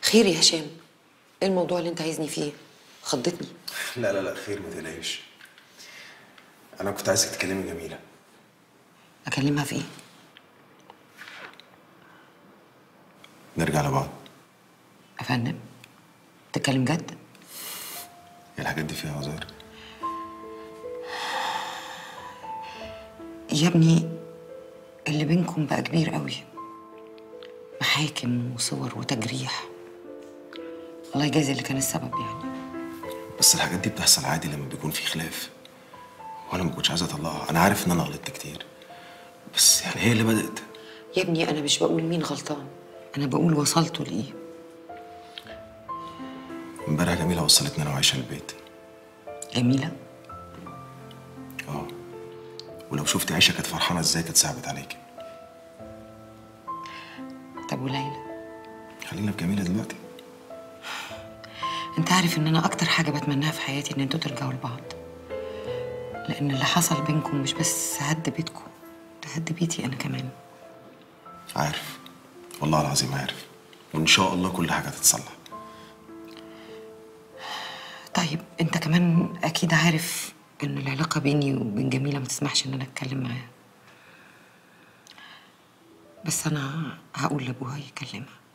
خير يا هشام ايه الموضوع اللي انت عايزني فيه خضتني لا لا لا خير ما تقلقيش انا كنت عايزك تكلمي جميله اكلمها في ايه نرجع لبعض افندم تتكلم جد هي الحاجات دي فيها هزار يا ابني اللي بينكم بقى كبير قوي محاكم وصور وتجريح الله يجازي اللي كان السبب يعني بس الحاجات دي بتحصل عادي لما بيكون في خلاف وانا ما كنتش عايز اطلقها انا عارف ان انا غلطت كتير بس يعني هي اللي بدات يا ابني انا مش بقول مين غلطان انا بقول وصلتوا لايه امبارح جميله وصلتني انا وعايشه البيت جميله اه ولو شفتي عيشه كانت فرحانه ازاي كانت صعبت عليكي طب وليلى خلينا بجميله دلوقتي انت عارف ان انا اكتر حاجه بتمناها في حياتي ان انتوا ترجعوا لبعض لان اللي حصل بينكم مش بس هد بيتكم ده هد بيتي انا كمان عارف والله العظيم عارف وان شاء الله كل حاجه تتصلح طيب انت كمان اكيد عارف ان العلاقه بيني وبين جميله ما تسمحش ان انا اتكلم معاها بس انا هقول لابوها يكلمها